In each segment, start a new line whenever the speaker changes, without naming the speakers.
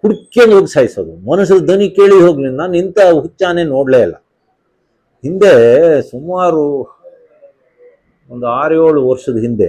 ಹುಡ್ಕೊಂಡು ಹೋಗಿ ಸಾಯಿಸೋದು ಮನುಷ್ಯರ ಧ್ವನಿ ಕೇಳಿ ಹೋಗ್ಲಿ ನಾನು ಇಂಥ ಹುಚ್ಚಾನೆ ನೋಡಲೇ ಇಲ್ಲ ಹಿಂದೆ ಸುಮಾರು ಒಂದು ಆರು ಏಳು ವರ್ಷದ ಹಿಂದೆ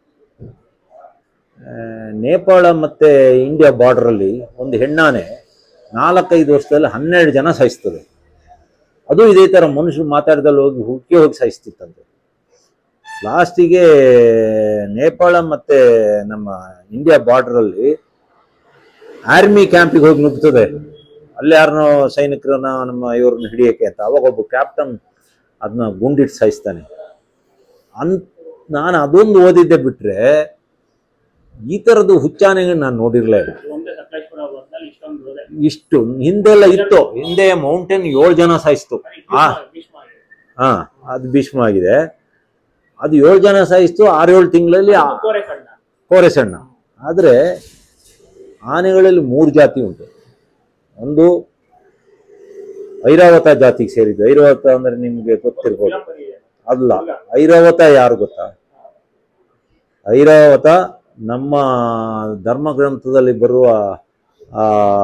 ಆ, ನೇಪಾಳ ಮತ್ತು ಇಂಡಿಯಾ ಬಾರ್ಡ್ರಲ್ಲಿ ಒಂದು ಹೆಣ್ಣಾನೆ ನಾಲ್ಕೈದು ವರ್ಷದಲ್ಲಿ ಹನ್ನೆರಡು ಜನ ಸಾಯಿಸ್ತದೆ ಅದು ಇದೇ ಥರ ಮನುಷ್ಯರು ಮಾತಾಡ್ದಲ್ಲಿ ಹೋಗಿ ಹುಡುಕಿ ಹೋಗಿ ಸಾಯಿಸ್ತಿತ್ತಂತೆ ಲಾಸ್ಟಿಗೆ ನೇಪಾಳ ಮತ್ತು ನಮ್ಮ ಇಂಡಿಯಾ ಬಾರ್ಡ್ರಲ್ಲಿ ಆರ್ಮಿ ಕ್ಯಾಂಪಿಗೆ ಹೋಗಿ ನುಗ್ತದೆ ಅಲ್ಲಿ ಯಾರನ್ನೋ ಸೈನಿಕರನ್ನ ನಮ್ಮ ಇವ್ರನ್ನ ಹಿಡಿಯೋಕೆ ಅಂತ ಅವಾಗ ಒಬ್ಬ ಕ್ಯಾಪ್ಟನ್ ಅದನ್ನ ಗುಂಡಿಟ್ಟು ಸಾಯಿಸ್ತಾನೆ ಅನ್ ನಾನು ಅದೊಂದು ಓದಿದ್ದೆ ಬಿಟ್ರೆ ಈ ಥರದ್ದು ಹುಚ್ಚಾನೆಗಳನ್ನ ನಾನು ನೋಡಿರಲೇ ಇಲ್ಲ
ಒಂದೇ ಸಕಲೇಶ್ಪುರ ಹೊರದಲ್ಲಿ ಇಷ್ಟೊಂದು ಇದೆ
ಇಷ್ಟು ಹಿಂದೆಲ್ಲ ಇತ್ತು ಹಿಂದೆ ಮೌಂಟೇನ್ ಏಳು ಜನ ಸಾಯಿಸ್ತು ಆ
ಭೀಷ್ಮ ಆಗಿದೆ.
ಹಾ ಅದು ಭೀಷ್ಮ ಆಗಿದೆ ಅದು ಏಳು ಜನ ಸಾಯಿಸ್ತು ಆರು ಏಳು ತಿಂಗಳಲ್ಲಿ
ಅದು ಕೋರೆ ಕಣ್ಣ
ಕೋರೆ ಸಣ್ಣ ಆದರೆ ಆನೆಗಳಲ್ಲಿ ಮೂರು ಜಾತಿ ಉಂಟು ಒಂದು ಐರಾವತ ಜಾತಿಗೆ ಸೇರಿದ್ದು ಐರಾವತ ಅಂದ್ರೆ ನಿಮ್ಗೆ ಗೊತ್ತಿರ್ಬೋದು
ವಿಳಂಬರಿ ಇದೆ.
ಅಲ್ಲ ಐರಾವತ ಯಾರು ಗೊತ್ತಾ ಐರಾವತ ನಮ್ಮ ಧರ್ಮ ಗ್ರಂಥದಲ್ಲಿ ಬರುವ ಆ,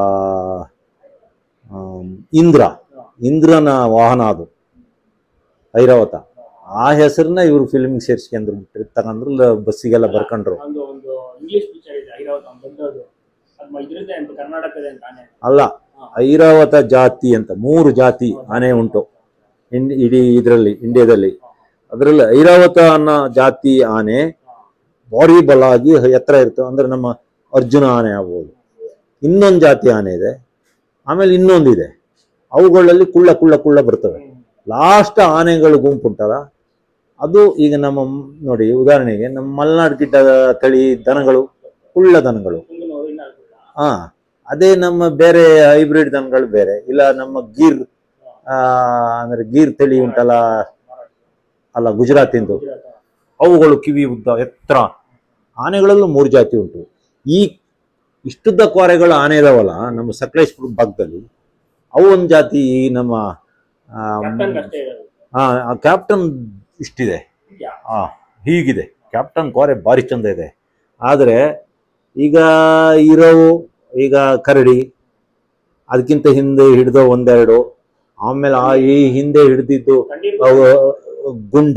ಆಮ್, ಇಂದ್ರ ಇಂದ್ರನ ವಾಹನ ಅದು ಐರಾವತ ಆ ಹೆಸರನ್ನ ಇವರು ಫಿಲ್ಮಿಗೆ ಸೇರಿಸ್ಕೊಂಡ್ರು ಬಿಟ್ರು ತಗೊಂಡ್ರು ಲ- ಬಸ್ಸಿಗೆಲ್ಲ ಬರ್ಕೊಂಡ್ರು
ಒಂದು ಒಂದು ಇಂಗ್ಲಿಷ್ ಪಿಕ್ಚರ್ ಇದೆ ಐರಾವತ ಒಂದು ದೊಡ್ಡದು ಅದು ಇದ್ರದ್ದೇ ಅಂತ ಕರ್ನಾಟಕದ ಅಂತ ಆನೆ
ಅಲ್ಲ ಐರಾವತ ಜಾತಿ ಅಂತ ಮೂರು ಜಾತಿ ಆನೆ ಉಂಟು ಇನ್- ಇಡೀ ಇದರಲ್ಲಿ ಇಂಡಿಯಾದಲ್ಲಿ ಅದರಲ್ಲಿ ಐರಾವತ ಅನ್ನೋ ಜಾತಿ ಆನೆ ಬಾರಿ ಬಲಾಗಿ ಎತ್ತರ ಇರ್ತವೆ ಅಂದ್ರೆ ನಮ್ಮ ಅರ್ಜುನ ಆನೆ ಆಗ್ಬೋದು ಇನ್ನೊಂದು ಜಾತಿ ಆನೆ ಇದೆ ಆಮೇಲೆ ಇನ್ನೊಂದಿದೆ ಅವುಗಳಲ್ಲಿ ಕುಳ್ಳ ಕುಳ್ಳ ಕುಳ್ಳ ಬರ್ತವೆ ಲಾಸ್ಟ್ ಆನೆಗಳ ಗುಂಪುಂಟಲ್ಲ ಅದು ಈಗ ನಮ್ಮ ಮ್- ನೋಡಿ ಉದಾಹರಣೆಗೆ ನಮ್ಮ ಮಲೆನಾಡು ಗಿಡ್ಡ ತಳಿ ದನಗಳು ಕುಳ್ಳ ದನಗಳು
ಕುಂದನೂರು ಇನ್ನಾರು
ಹಾ ಅದೇ ನಮ್ಮ ಬೇರೆ ಹೈಬ್ರಿಡ್ ದನಗಳು ಬೇರೆ ಇಲ್ಲ ನಮ್ಮ ಗೀರ್ ಆ, ಅಂದ್ರೆ ಗೀರ್ ತಳಿ ಉಂಟಲ್ಲ ಅಲ್ಲ ಗುಜರಾತಿಂದು
ಗುಜರಾತ್
ಅವುಗಳು ಕಿವಿ ಉದ್ದ ಎತ್ತರ ಆನೆಗಳಲ್ಲೂ ಮೂರು ಜಾತಿ ಉಂಟು ಈ ಇಷ್ಟುದ್ದ ಕೋರೆಗಳು ಆನೆ ಇದಾವಲ್ಲ ನಮ್ಮ ಸಕಲೇಶ್ಪುರ ಭಾಗದಲ್ಲಿ ಅವು ಒಂದು ಜಾತಿ ಈ ನಮ್ಮ ಆ,
ಕ್ಯಾಪ್ಟನ್ ಅಷ್ಟೇ ಇರೋದು
ಆ ಕ್ಯಾಪ್ಟನ್ ಇಷ್ಟಿದೆ
ಯಾ.
ಆ ಹೀಗಿದೆ ಕ್ಯಾಪ್ಟನ್ ಕೋರೆ ಭಾರಿ ಚಂದ ಇದೆ ಆದರೆ ಈಗ ಇರೋವು ಈಗ ಕರಡಿ ಅದಕ್ಕಿಂತ ಹಿಂದೆ ಹಿಡಿದೋ ಒಂದೆರಡು ಆಮೇಲೆ ಆ ಈ ಹಿಂದೆ ಹಿಡಿದಿದ್ದು
ಕಂಡಿರ್ಬೋದು.
ಅವು ಗುಂಡ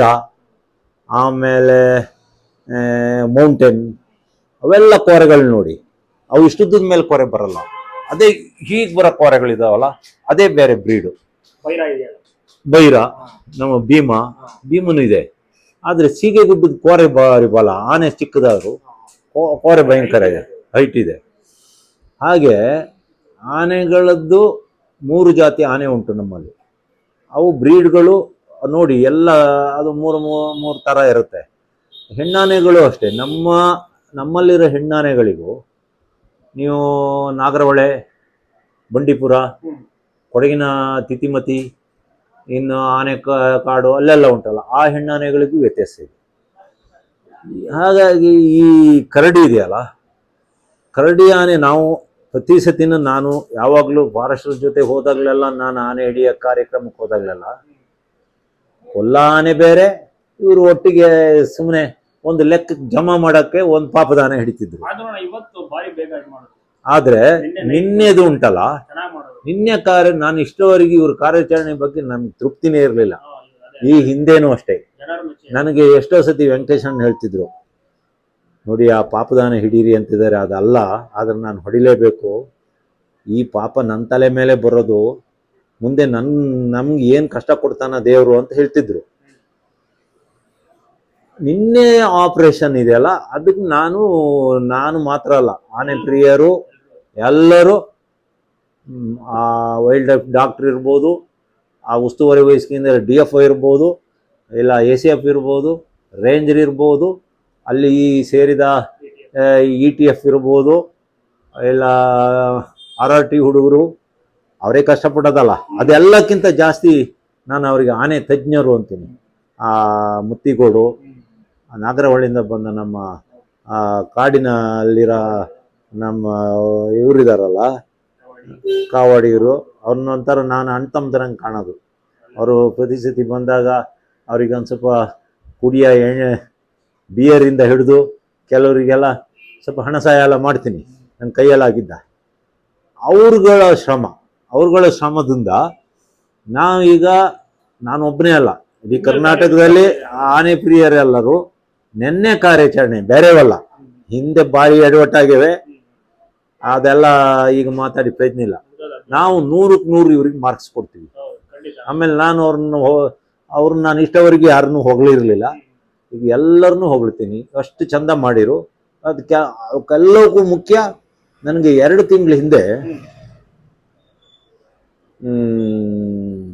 ಆಮೇಲೆ ಮೌಂಟೇನ್ ಅವೆಲ್ಲ ಕೋರೆಗಳು ನೋಡಿ ಅವು ಇಷ್ಟುದ್ದದ ಮೇಲೆ ಕೋರೆ ಬರಲ್ಲ ಅದೇ ಹೀಗೆ ಬರೋ ಕೋರೆಗಳಿದಾವಲ್ಲ ಅದೇ ಬೇರೆ ಬ್ರೀಡು
ವೈರ ಇದೆಯಲ್ಲ
ಬೈರ ನಮ್ಮ ಭೀಮ ಭೀಮನು ಇದೆ ಆದರೆ ಸೀಗೆ ಗುಡ್ಡದ ಕೋರೆ ಬಾರಿ ಬಲ ಆನೆ ಚಿಕ್ಕದಾದ್ರು ಕೋ- ಕೋರೆ ಭಯಂಕರ ಇದೆ ಹೈಟ್ ಇದೆ ಹಾಗೆ ಆನೆಗಳದ್ದು ಮೂರು ಜಾತಿ ಆನೆ ಉಂಟು ನಮ್ಮಲ್ಲಿ ಅವು ಬ್ರೀಡ್ಗಳು ನೋಡಿ ಎಲ್ಲ ಅದು ಮೂರು ಮೂ- ಮೂರು ಥರ ಇರುತ್ತೆ ಹೆಣ್ಣಾನೆಗಳು ಅಷ್ಟೇ ನಮ್ಮ ನಮ್ಮಲ್ಲಿರೋ ಹೆಣ್ಣಾನೆಗಳಿಗೂ ನೀವು ನಾಗರಹೊಳೆ ಬಂಡೀಪುರ
ಹ್ಮ್.
ಕೊಡಗಿನ ತಿತಿಮತಿ ಇನ್ನು ಆನೆ ಕ- ಕಾಡು ಅಲ್ಲೆಲ್ಲ ಉಂಟಲ್ಲ ಆ ಹೆಣ್ಣಾನೆಗಳಿಗೂ ವ್ಯತ್ಯಾಸ ಇದೆ ಹಾಗಾಗಿ ಈ ಕರಡಿ ಇದೆಯಲ್ಲ ಕರಡಿ ಆನೆ ನಾವು ಪ್ರತಿ ಸತಿನೂ ನಾನು ಯಾವಾಗಲೂ ಫಾರೆಸ್ಟರ್ ಜೊತೆ ಹೋದಾಗಲೆಲ್ಲ ನಾನು ಆನೆ ಹಿಡಿಯೋ ಕಾರ್ಯಕ್ರಮಕ್ಕೆ ಹೋದಾಗಲೆಲ್ಲ ಕೊಲ್ಲ ಆನೆ ಬೇರೆ ಇವರು ಒಟ್ಟಿಗೆ ಸುಮ್ಮನೆ ಒಂದು ಲೆಕ್ಕಕ್ಕೆ ಜಮಾ ಮಾಡೋಕ್ಕೆ ಒಂದು ಪಾಪದ ಆನೆ ಹಿಡಿತಿದ್ರು
ಆದ್ರೂ ನಾ ಇವತ್ತು ಬಾರಿ ಬೇಗ ಇದು ಮಾಡೋದು
ಆದರೆ
ನಿನ್ನೆ
ನಿನ್ನೆದು ಉಂಟಲ್ಲ
ಚೆನ್ನಾಗಿ ಮಾಡೋದು
ನಿನ್ನೆ ಕಾರ್ಯ ನಾನು ಇಷ್ಟವರೆಗೆ ಇವ್ರ ಕಾರ್ಯಾಚರಣೆ ಬಗ್ಗೆ ನನ್ಗೆ ತೃಪ್ತಿನೇ ಇರಲಿಲ್ಲ
ಹಾ, ಅದೇ
ಈ ಹಿಂದೆನೂ ಅಷ್ಟೇ
ಜನರ ಮೆಚ್ಚಿ
ನನಗೆ ಎಷ್ಟೋ ಸತಿ ವೆಂಕಟೇಶನ್ ಹೇಳ್ತಿದ್ರು ನೋಡಿ ಆ ಪಾಪದಾನ ಹಿಡೀರಿ ಅಂತಿದ್ದಾರೆ ಅದಲ್ಲ ಆದ್ರೆ ನಾನು ಹೊಡಿಲೇಬೇಕು ಈ ಪಾಪ ನನ್ನ ತಲೆ ಮೇಲೆ ಬರೋದು ಮುಂದೆ ನನ್ ನಮ್ಗೆ ಏನು ಕಷ್ಟ ಕೊಡ್ತಾನ ದೇವರು ಅಂತ ಹೇಳ್ತಿದ್ರು ನಿನ್ನೆ ಆಪರೇಷನ್ ಇದೆಯಲ್ಲ ಅದಕ್ಕೆ ನಾನು ನಾನು ಮಾತ್ರ ಅಲ್ಲ ಆನೆ ಪ್ರಿಯರು ಎಲ್ಲರೂ ಮ್, ಆ ವೈಲ್ಡ್ ಲೈಫ್ ಡಾಕ್ಟರ್ ಇರ್ಬೋದು ಆ ಉಸ್ತುವಾರಿ ವಹಿಸ್ಕಿಂದ ಡಿ ಎಫ್ ಒ ಇರ್ಬೋದು ಇಲ್ಲ ಎ ಸಿ ಎಫ್ ಇರ್ಬೋದು ರೇಂಜರ್ ಇರ್ಬೋದು ಅಲ್ಲಿ ಸೇರಿದ ಇ ಟಿ ಎಫ್ ಇರ್ಬೋದು ಇಲ್ಲ ಆರ್ ಆರ್ ಟಿ ಹುಡುಗರು ಅವರೇ ಕಷ್ಟಪಡೋದಲ್ಲ ಅದೆಲ್ಲಕ್ಕಿಂತ ಜಾಸ್ತಿ ನಾನು ಅವರಿಗೆ ಆನೆ ತಜ್ಞರು ಅಂತೀನಿ ಆ ಮುತ್ತಿಗೋಡು ಆ ನಾಗರಹೊಳಿಯಿಂದ ಬಂದ ನಮ್ಮ ಆ ಕಾಡಿನಲ್ಲಿರೋ ನಮ್ಮ ಇವರಿದಾರಲ್ಲ ಕಾವಾಡಿಗರು ಅವ್ರನ್ನೊಂಥರ ನಾನು ಅಣ್ತಮ್ಮದ್ರಂಗೆ ಕಾಣೋದು ಅವರು ಪ್ರತಿ ಸತಿ ಬಂದಾಗ ಅವ್ರಿಗೆ ಒಂದು ಸ್ವಲ್ಪ ಕುಡಿಯ ಎಣ್ಣೆ ಬಿಯರಿಂದ ಹಿಡಿದು ಕೆಲವರಿಗೆಲ್ಲ ಸ್ವಲ್ಪ ಹಣ ಸಹಾಯ ಎಲ್ಲ ಮಾಡ್ತೀನಿ ನನ್ನ ಕೈಯಲ್ಲಾಗಿದ್ದ ಅವ್ರುಗಳ ಶ್ರಮ ಅವ್ರುಗಳ ಶ್ರಮದಿಂದ ನಾವು ಈಗ ನಾನು ಒಬ್ಬನೇ ಅಲ್ಲ ಇಡೀ ಕರ್ನಾಟಕದಲ್ಲಿ ಆನೆ ಪ್ರಿಯರೆಲ್ಲರೂ ನೆನ್ನೆ ಕಾರ್ಯಾಚರಣೆ ಬೇರೆವಲ್ಲ ಹಿಂದೆ ಭಾರಿ ಎಡವಟ್ಟಾಗಿವೆ ಅದೆಲ್ಲ ಈಗ ಮಾತಾಡಿ ಪ್ರಯತ್ನ ಇಲ್ಲ ನಾವು ನೂರಕ್ಕೆ ನೂರು ಇವ್ರಿಗೆ ಮಾರ್ಕ್ಸ್ ಕೊಡ್ತೀವಿ
ಹೌದು, ಖಂಡಿತ
ಆಮೇಲೆ ನಾನು ಅವ್ರನ್ನ ಹೋ- ಅವ್ರನ್ನ ನಾನು ಇಷ್ಟವರೆಗೆ ಯಾರನ್ನೂ ಹೊಗಳಿರ್ಲಿಲ್ಲ ಈಗ ಎಲ್ಲರನ್ನೂ ಹೊಗಳ್ತೀನಿ ಅಷ್ಟು ಚಂದ ಮಾಡಿರು ಅದಕ್ಕೆ ಅವಕ್ಕೆಲ್ಲಕ್ಕೂ ಮುಖ್ಯ ನನಗೆ ಎರಡು ತಿಂಗಳ ಹಿಂದೆ
ಹ್ಮ್.
ಹ್ಮ್,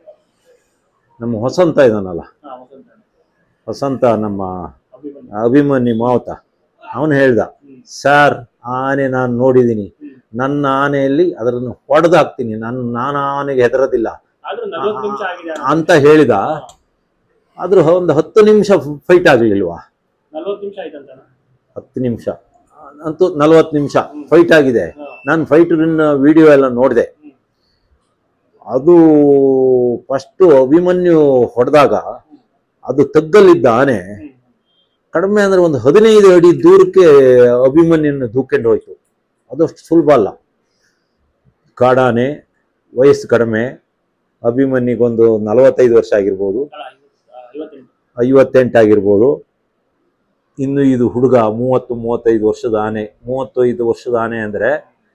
ನಮ್ಮ ಹೊಸಂತ ಇದಾನಲ್ಲ
ಹಾ, ವಸಂತ.
ವಸಂತ ನಮ್ಮ
ಅಭಿಮನ್ಯು.
ಅಭಿಮನ್ಯು ಮಾವತ ಅವನು ಹೇಳ್ದ
ಹ್ಮ್.
ಸರ್ ಆನೆ ನಾನು ನೋಡಿದ್ದೀನಿ
ಹ್ಮ್.
ನನ್ನ ಆನೆಯಲ್ಲಿ ಅದನ್ನು ಹೊಡೆದು ಹಾಕ್ತೀನಿ ನಾನು ನಾನು ಆನೆಗೆ ಹೆದರೋದಿಲ್ಲ
ಆದ್ರೂ ನಲ್ವತ್ತು ನಿಮಿಷ ಆಗಿದೆ
ಅಂತ ಹೇಳಿದ ಆದ್ರೂ ಒಂದು ಹತ್ತು ನಿಮಿಷ ಫೈಟ್ ಆಗಲಿಲ್ವಾ
ನಲ್ವತ್ತು ನಿಮಿಷ ಆಯ್ತಂತ
ಹತ್ತು ನಿಮಿಷ ಅಂತೂ ನಲ್ವತ್ತು ನಿಮಿಷ ಫೈಟ್ ಆಗಿದೆ ನಾನು ಫೈಟ್ ವಿಡಿಯೋ ಎಲ್ಲ ನೋಡಿದೆ
ಹ್ಮ್.
ಅದು ಫಸ್ಟು ಅಭಿಮನ್ಯು ಹೊಡೆದಾಗ ಅದು ತಗ್ಗಲ್ಲಿದ್ದ ಆನೆ ಕಡಿಮೆ ಅಂದ್ರೆ ಒಂದು ಹದಿನೈದು ಅಡಿ ದೂರಕ್ಕೆ ಅಭಿಮನ್ಯನ ದೂಕೊಂಡು ಹೋಯ್ತು ಅದಷ್ಟು ಸುಲಭ ಅಲ್ಲ ಕಾಡಾನೆ ವಯಸ್ಸು ಕಡಿಮೆ ಅಭಿಮನ್ಯಿಗೊಂದು ನಲವತ್ತೈದು ವರ್ಷ ಆಗಿರ್ಬೋದು
ಐವತ್ತೆಂಟು
ಐವತ್ತೆಂಟು ಆಗಿರ್ಬೋದು ಇನ್ನು ಇದು ಹುಡುಗ ಮೂವತ್ತು ಮೂವತ್ತೈದು ವರ್ಷದ ಆನೆ ಮೂವತ್ತೈದು ವರ್ಷದ ಆನೆ ಅಂದರೆ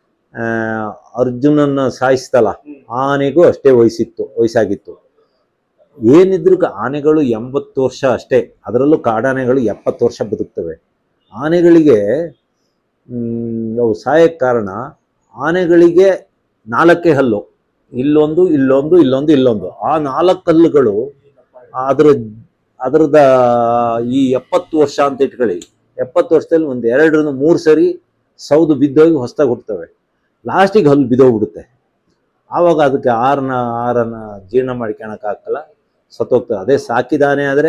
ಅರ್ಜುನನ್ನ ಸಾಯಿಸ್ತಲ್ಲ
ಹ್ಮ್.
ಆನೆಗೂ ಅಷ್ಟೇ ವಯಸ್ಸಿತ್ತು ವಯಸ್ಸಾಗಿತ್ತು ಏನಿದ್ರು ಕ- ಆನೆಗಳು ಎಂಬತ್ತು ವರ್ಷ ಅಷ್ಟೇ ಅದರಲ್ಲೂ ಕಾಡಾನೆಗಳು ಎಪ್ಪತ್ತು ವರ್ಷ ಬದುಕ್ತವೆ ಆನೆಗಳಿಗೆ ಮ್, ಅವು ಸಾಯಕ್ಕೆ ಕಾರಣ ಆನೆಗಳಿಗೆ ನಾಲ್ಕೇ ಹಲ್ಲು ಇಲ್ಲೊಂದು ಇಲ್ಲೊಂದು ಇಲ್ಲೊಂದು ಇಲ್ಲೊಂದು ಆ ನಾಲ್ಕು ಹಲ್ಲುಗಳು ಅದರ ಅದರದ ಈ ಎಪ್ಪತ್ತು ವರ್ಷ ಅಂತ ಇಟ್ಕೊಳ್ಳಿ ಎಪ್ಪತ್ತು ವರ್ಷದಲ್ಲಿ ಒಂದು ಎರಡರಿಂದ ಮೂರು ಸರಿ ಸೌದು ಬಿದ್ದೋಗಿ ಹೊಸದಾಗಿ ಹುಟ್ಟುತ್ತವೆ ಲಾಸ್ಟಿಗೆ ಹಲ್ಲು ಬಿದ್ದೋಗ್ಬಿಡುತ್ತೆ ಆವಾಗ ಅದಕ್ಕೆ ಆರನ ಆರನ ಜೀರ್ಣ ಮಾಡ್ಕೊಳಕ್ಕಾಗಲ್ಲ ಸತ್ತೋಗ್ತದೆ ಅದೇ ಸಾಕಿದಾನೆ ಆದರೆ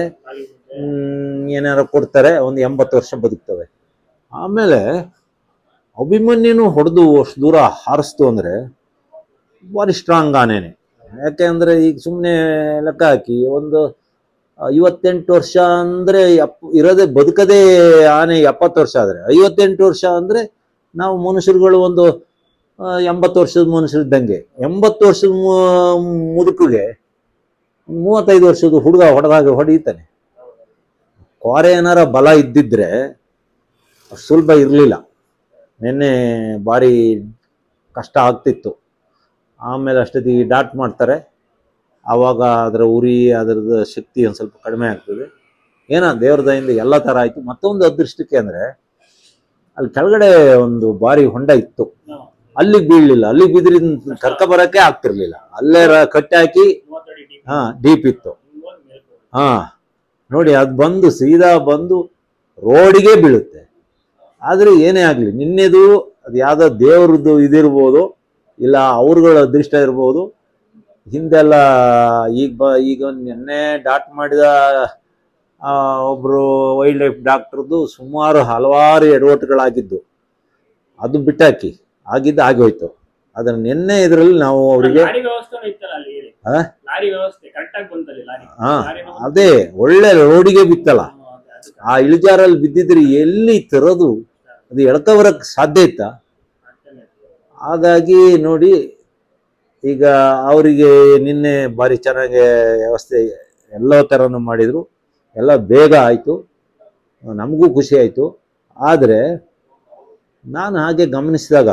ಏನಾರ ಕೊಡ್ತಾರೆ ಒಂದು ಎಂಬತ್ತು ವರ್ಷ ಬದುಕ್ತವೆ ಆಮೇಲೆ ಅಭಿಮನ್ಯುನು ಹೊಡೆದು ಅಷ್ಟು ದೂರ ಹಾರಿಸ್ತು ಅಂದರೆ ಭಾರಿ ಸ್ಟ್ರಾಂಗ್ ಆನೆನೆ ಯಾಕೆ ಅಂದರೆ ಈಗ ಸುಮ್ಮನೆ ಲೆಕ್ಕ ಹಾಕಿ ಒಂದು ಐವತ್ತೆಂಟು ವರ್ಷ ಅಂದರೆ ಎಪ್ ಇರೋದೇ ಬದುಕದೇ ಆನೆ ಎಪ್ಪತ್ತು ವರ್ಷ ಆದರೆ ಐವತ್ತೆಂಟು ವರ್ಷ ಅಂದರೆ ನಾವು ಮನುಷ್ಯರುಗಳು ಒಂದು ಆ, ಎಂಬತ್ತು ವರ್ಷದ ಮನುಷ್ಯರಿದ್ದಂಗೆ ಎಂಬತ್ತು ವರ್ಷದ ಮು- ಮುದುಕಿಗೆ ಮೂವತ್ತೈದು ವರ್ಷದ ಹುಡುಗ ಹೊಡೆದಾಗ ಹೊಡೀತಾನೆ ಕ್ವಾರೆ ಏನಾರ ಬಲ ಇದ್ದಿದ್ರೆ ಅಷ್ಟ್ ಸುಲಭ ಇರಲಿಲ್ಲ ನಿನ್ನೆ ಭಾರಿ ಕಷ್ಟ ಆಗ್ತಿತ್ತು ಆಮೇಲೆ ಅಷ್ಟೊತ್ತಿಗೆ ಡಾಟ್ ಮಾಡ್ತಾರೆ ಆವಾಗ ಅದರ ಉರಿ ಅದರದ್ದು ಶಕ್ತಿ ಒಂದು ಸ್ವಲ್ಪ ಕಡಿಮೆ ಆಗ್ತದೆ ಏನೋ ದೇವ್ರ ದಯಿಂದ ಎಲ್ಲ ಥರ ಆಯಿತು ಮತ್ತೊಂದು ಅದೃಷ್ಟಕ್ಕೆ ಅಂದರೆ ಅಲ್ಲಿ ಕೆಳಗಡೆ ಒಂದು ಭಾರಿ ಹೊಂಡ ಇತ್ತು ಅಲ್ಲಿಗೆ ಬೀಳಲಿಲ್ಲ ಅಲ್ಲಿಗೆ ಬಿದ್ರಿಂದ ಕರ್ಕ ಬರೋಕ್ಕೆ ಆಗ್ತಿರ್ಲಿಲ್ಲ ಅಲ್ಲೇ ರ- ಕಟ್ಟಿ ಹಾಕಿ
ಮೂವತ್ತಡಿ deep.
ಹಾ ಡೀಪ್ ಇತ್ತು
ಮೂವತ್ತು ಮೇಲ್ಕು.
ಹಾ ನೋಡಿ ಅದು ಬಂದು ಸೀದಾ ಬಂದು ರೋಡಿಗೆ ಬೀಳುತ್ತೆ ಆದರೆ ಏನೇ ಆಗಲಿ ನಿನ್ನೆದು ಅದು ಯಾವುದೋ ದೇವ್ರದ್ದು ಇದಿರ್ಬೋದು ಇಲ್ಲ ಅವ್ರಗಳ ಅದೃಷ್ಟ ಇರ್ಬೋದು ಹಿಂದೆಲ್ಲ ಈಗ ಬ ಈಗ ನಿನ್ನೆ ಡಾಟ್ ಮಾಡಿದ ಆ, ಒಬ್ರು ವೈಲ್ಡ್ ಲೈಫ್ ಡಾಕ್ಟ್ರದ್ದು ಸುಮಾರು ಹಲವಾರು ಎಡವಟ್ಟುಗಳಾಗಿದ್ದು ಅದು ಬಿಟ್ಟಾಕಿ ಆಗಿದ್ದು ಆಗೋಯ್ತು ಅದನ್ನ ನಿನ್ನೆ ಇದರಲ್ಲಿ ನಾವು ಅವರಿಗೆ
ಲಾರಿ ವ್ಯವಸ್ಥೆನೂ ಇತ್ತಲ್ಲ ಅಲ್ಲಿ ಹೇಳಿ
ಆ?
ಲಾರಿ ವ್ಯವಸ್ಥೆ ಕರೆಕ್ಟ್ ಆಗಿ ಬಂತಲ್ಲಿ ಲಾರಿ
ಹಾ
ಲಾರಿನೂ ಬಂತು.
ಅದೇ ಒಳ್ಳೆ ರೋಡಿಗೆ ಬಿತ್ತಲ್ಲ
ಹಾ, ಅದೇ, ಅದು
ಆ ಇಳಿಜಾರಲ್ಲಿ ಬಿದ್ದಿದ್ರೆ ಎಲ್ಲಿ ತರೋದು ಅದು ಎಳ್ಕೊಬರಕ್ಕೆ ಸಾಧ್ಯ ಇತ್ತಾ
ಅಷ್ಟೇನೆ.
ಹಾಗಾಗಿ ನೋಡಿ ಈಗ ಅವರಿಗೆ ನಿನ್ನೆ ಭಾರಿ ಚೆನ್ನಾಗಿ ವ್ಯವಸ್ಥೆ ಎಲ್ಲ ಥರನೂ ಮಾಡಿದರು ಎಲ್ಲ ಬೇಗ ಆಯಿತು ನಮಗೂ ಖುಷಿ ಆಯಿತು ಆದರೆ ನಾನು ಹಾಗೆ ಗಮನಿಸಿದಾಗ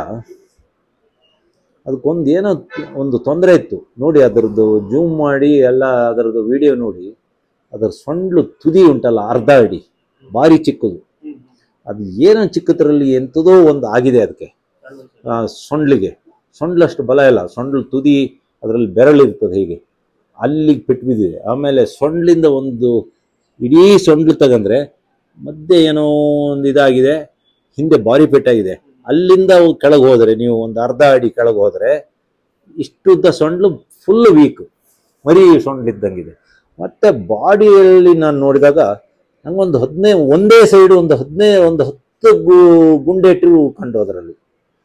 ಅದಕ್ಕೊಂದು ಏನೋ ಒಂದು ತೊಂದರೆ ಇತ್ತು ನೋಡಿ ಅದರದ್ದು ಜೂಮ್ ಮಾಡಿ ಎಲ್ಲ ಅದರದ್ದು ವಿಡಿಯೋ ನೋಡಿ ಅದರ ಸೊಂಡ್ಲು ತುದಿ ಉಂಟಲ್ಲ ಅರ್ಧ ಅಡಿ ಭಾರಿ ಚಿಕ್ಕದು
ಹ್ಮ್, ಹ್ಮ್.
ಅದು ಏನೋ ಚಿಕ್ಕದ್ರಲ್ಲಿ ಎಂಥದೋ ಒಂದು ಆಗಿದೆ ಅದಕ್ಕೆ
ಸಣ್ಣ ಸಣ್ಣ.
ಆ, ಸೊಂಡ್ಲಿಗೆ ಸೊಂಡ್ಲಷ್ಟು ಬಲ ಇಲ್ಲ ಸೊಂಡ್ಲು ತುದಿ ಅದರಲ್ಲಿ ಬೆರಳಿರ್ತದೆ ಹೀಗೆ ಅಲ್ಲಿಗೆ ಪೆಟ್ಟು ಬಿದ್ದಿದೆ ಆಮೇಲೆ ಸೊಂಡ್ಲಿಂದ ಒಂದು ಇಡೀ ಸೊಂಡ್ಲು ತಗಂದ್ರೆ ಮಧ್ಯೆ ಏನೋ ಒಂದು ಇದಾಗಿದೆ ಹಿಂದೆ ಬಾರಿ ಪೆಟ್ಟಾಗಿದೆ ಅಲ್ಲಿಂದ ಕೆಳಗೆ ಹೋದರೆ ನೀವು ಒಂದು ಅರ್ಧ ಅಡಿ ಕೆಳಗೆ ಹೋದರೆ ಇಷ್ಟುದ್ದ ಸೊಂಡ್ಲು ಫುಲ್ ವೀಕ್ ಮರಿ ಸೊಂಡ್ಲಿದ್ದಂಗಿದೆ ಮತ್ತೆ ಬಾಡಿಯಲ್ಲಿ ನಾನು ನೋಡಿದಾಗ ನಂಗೊಂದು ಹದಿನೈದು ಒಂದೇ ಸೈಡು ಒಂದು ಹದಿನೈದು ಒಂದು ಹತ್ತು ಗು ಗುಂಡೆಟು ಕಂಡು ಅದರಲ್ಲಿ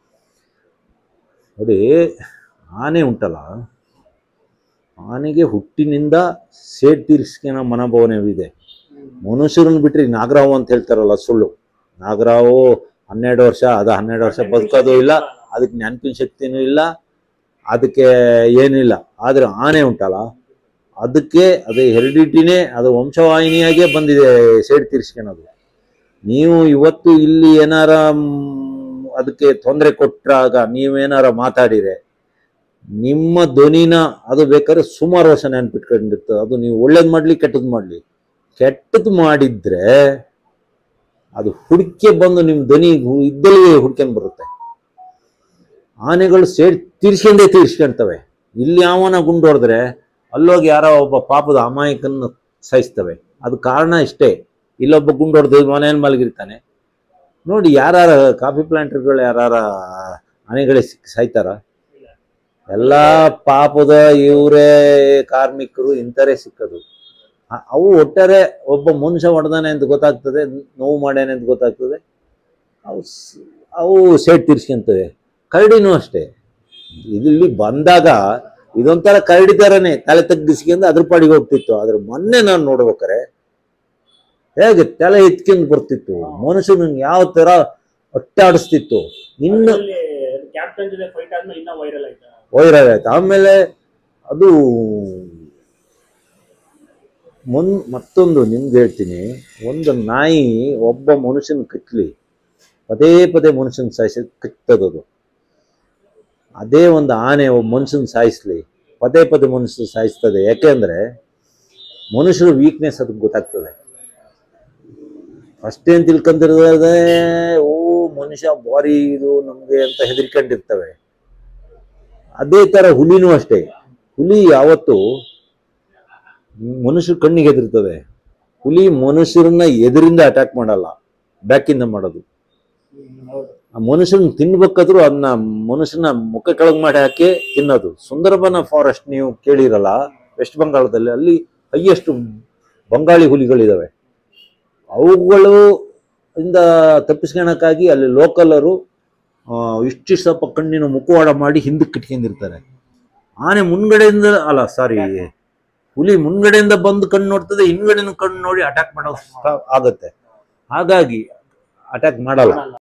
ನೋಡಿ ಆನೆ ಉಂಟಲ್ಲ ಆನೆಗೆ ಹುಟ್ಟಿನಿಂದ ಸೇಡ್ ತೀರಿಸ್ಕೊಳೋ ಮನೋಭಾವನೆವಿದೆ
ಹ್ಮ್.
ಮನುಷ್ಯರನ್ನ ಬಿಟ್ರೆ ಈ ನಾಗರಾವು ಅಂತ ಹೇಳ್ತಾರಲ್ಲ ಸುಳ್ಳು ನಾಗರಾವು ಹನ್ನೆರಡು ವರ್ಷ ಅದ ಹನ್ನೆರಡು ವರ್ಷ ಬದುಕೋದು ಇಲ್ಲ ಅದಕ್ಕೆ ನೆನಪಿನ ಶಕ್ತಿನೂ ಇಲ್ಲ ಅದಕ್ಕೆ ಏನಿಲ್ಲ ಆದರೆ ಆನೆ ಉಂಟಲ್ಲ ಅದಕ್ಕೆ ಅದು ಹೆರಿಡಿಟಿನೇ ಅದು ವಂಶವಾಹಿನಿಯಾಗೇ ಬಂದಿದೆ ಸೇಡ್ ತೀರಿಸ್ಕೊಳೋದು ನೀವು ಇವತ್ತು ಇಲ್ಲಿ ಏನಾರ ಮ್, ಅದಕ್ಕೆ ತೊಂದರೆ ಕೊಟ್ಟಾಗ ನೀವೇನಾರ ಮಾತಾಡಿರೆ ನಿಮ್ಮ ಧ್ವನಿನ ಅದು ಬೇಕಾದ್ರೆ ಸುಮಾರು ವರ್ಷ ನೆನ್ಪಿಟ್ಕೊಂಡಿರ್ತದೆ ಅದು ನೀವು ಒಳ್ಳೇದು ಮಾಡಲಿ ಕೆಟ್ಟದ್ದು ಮಾಡಲಿ ಕೆಟ್ಟದ್ದು ಮಾಡಿದ್ರೆ ಅದು ಹುಡುಕೆ ಬಂದು ನಿಮ್ಮ ಧ್ವನಿ ಹು- ಇದ್ದಲ್ಲಿಗೆ ಹುಡ್ಕೊಂಡು ಬರುತ್ತೆ ಆನೆಗಳು ಸೇರಿ ತೀರ್ಸ್ಕೊಂಡೇ ತೀರ್ಸ್ಕೊಂತವೆ ಇಲ್ಲಿ ಯಾವನ ಗುಂಡು ಹೊಡೆದ್ರೆ ಅಲ್ಲೋಗಿ ಯಾರೋ ಒಬ್ಬ ಪಾಪದ ಅಮಾಯಕನ್ನು ಸಾಯಿಸ್ತವೆ ಅದು ಕಾರಣ ಇಷ್ಟೇ ಇಲ್ಲೊಬ್ಬ ಗುಂಡು ಹೊಡೆದು ಮನೆಯಲ್ಲಿ ಮಲಗಿರ್ತಾನೆ ನೋಡಿ ಯಾರ ಕಾಫಿ ಪ್ಲಾಂಟರ್ಗಳು ಯಾರ ಆನೆಗಳೇ ಸಿಕ್ ಸಾಯ್ತಾರ ಎಲ್ಲ ಪಾಪದ ಇವರೇ ಕಾರ್ಮಿಕರು ಇಂಥರೇ ಸಿಕ್ಕದು ಅ- ಅವು ಒಟ್ಟಾರೆ ಒಬ್ಬ ಮನುಷ್ಯ ಹೊಡೆದಾನೆ ಅಂತ ಗೊತ್ತಾಗ್ತದೆ ನೋವು ಮಾಡ್ಯಾನೆ ಅಂತ ಗೊತ್ತಾಗ್ತದೆ ಅವು ಸ್- ಅವು ಸೇಟ್ ತೀರ್ಸ್ಕೊಂತವೆ ಕರಡಿನೂ ಅಷ್ಟೇ ಇಲ್ಲಿ ಬಂದಾಗ ಇದೊಂಥರ ಕರಡಿ ಥರನೇ ತಲೆ ತಗ್ಗಿಸ್ಕೊಂಡು ಅದ್ರ ಪಾಡಿಗೆ ಹೋಗ್ತಿತ್ತು ಆದ್ರೆ ಮೊನ್ನೆ ನಾನು ನೋಡ್ಬೇಕಾರೆ ಹೇಗೆ ತಲೆ ಎತ್ಕೊಂಡು ಬರ್ತಿತ್ತು ಮನುಷ್ಯನ ಯಾವ ತರ ಒಟ್ಟಾಡಿಸ್ತಿತ್ತು ಇನ್ನು
ಕ್ಯಾಪ್ಟನ್ ಜೊತೆ ಫೈಟ್ ಆದ್ಮೇಲೆ ಇನ್ನ ವೈರಲ್ ಆಯ್ತಾ
ವೈರಲ್ ಆಯ್ತು ಆಮೇಲೆ ಅದು ಮುನ್ ಮತ್ತೊಂದು ನಿಮ್ಗೆ ಹೇಳ್ತೀನಿ ಒಂದು ನಾಯಿ ಒಬ್ಬ ಮನುಷ್ಯನ ಕಚ್ಚಲಿ ಪದೇ ಪದೇ ಮನುಷ್ಯನ ಸಾಯಿಸಿ ಕಚ್ಚದದು ಅದೇ ಒಂದು ಆನೆ ಒಬ್ಬ ಮನುಷ್ಯನ ಸಾಯಿಸ್ಲಿ ಪದೇ ಪದೇ ಮನುಷ್ಯ ಸಾಯಿಸ್ತದೆ ಯಾಕೆಂದ್ರೆ ಮನುಷ್ಯರ ವೀಕ್ನೆಸ್ ಅದಕ್ಕೆ ಗೊತ್ತಾಗ್ತದೆ ಅಷ್ಟೇನ್ ತಿಳ್ಕೊಂತಿರೋದೇ ಓ ಮನುಷ್ಯ ಬಾರಿ ಇದು ನಮ್ಗೆ ಅಂತ ಹೆದರ್ಕೊಂಡಿರ್ತವೆ ಅದೇ ತರ ಹುಲಿನೂ ಅಷ್ಟೇ ಹುಲಿ ಯಾವತ್ತು ಮನುಷ್ಯರ ಕಣ್ಣಿಗೆ ಹೆದರ್ತದೆ ಹುಲಿ ಮನುಷ್ಯರನ್ನ ಎದುರಿಂದ ಅಟ್ಯಾಕ್ ಮಾಡಲ್ಲ ಬ್ಯಾಕಿಂದ ಮಾಡೋದು
ಹೌದು
ಆ ಮನುಷ್ಯನ ತಿನ್ಬೇಕಾದ್ರೂ ಅದನ್ನ ಮನುಷ್ಯನ ಮುಖ ಕೆಳಗೆ ಮಾಡಿ ಹಾಕಿ ತಿನ್ನೋದು ಸುಂದರಬನ ಫಾರೆಸ್ಟ್ ನೀವು ಕೇಳಿರಲ್ಲ ವೆಸ್ಟ್ ಬಂಗಾಳದಲ್ಲಿ ಅಲ್ಲಿ ಹೈಯೆಸ್ಟ್ ಬಂಗಾಳಿ ಹುಲಿಗಳಿದಾವೆ ಅವುಗಳು ಇಂದ ತಪ್ಪಿಸ್ಕೊಳಕ್ಕಾಗಿ ಅಲ್ಲಿ ಲೋಕಲರು ಇಷ್ಟಿಷ್ಟು ಸ್ವಲ್ಪ ಕಣ್ಣಿನ ಮುಖವಾಡ ಮಾಡಿ ಹಿಂದಕ್ಕೆ ಇಟ್ಕೊಂಡಿರ್ತಾರೆ ಆನೆ ಮುನ್ಗಡೆಯಿಂದ ಅಲ್ಲ ಸಾರಿ ಹುಲಿ ಮುನ್ಗಡೆಯಿಂದ ಬಂದು ಕಣ್ಣು ನೋಡ್ತದೆ ಹಿಂದ್ಗಡೆನೂ ಕಣ್ಣು ನೋಡಿ ಅಟ್ಯಾಕ್ ಮಾಡೋ ಆಗತ್ತೆ ಹಾಗಾಗಿ ಅಟ್ಯಾಕ್ ಮಾಡಲ್ಲ
ಮಾಡಲ್ಲ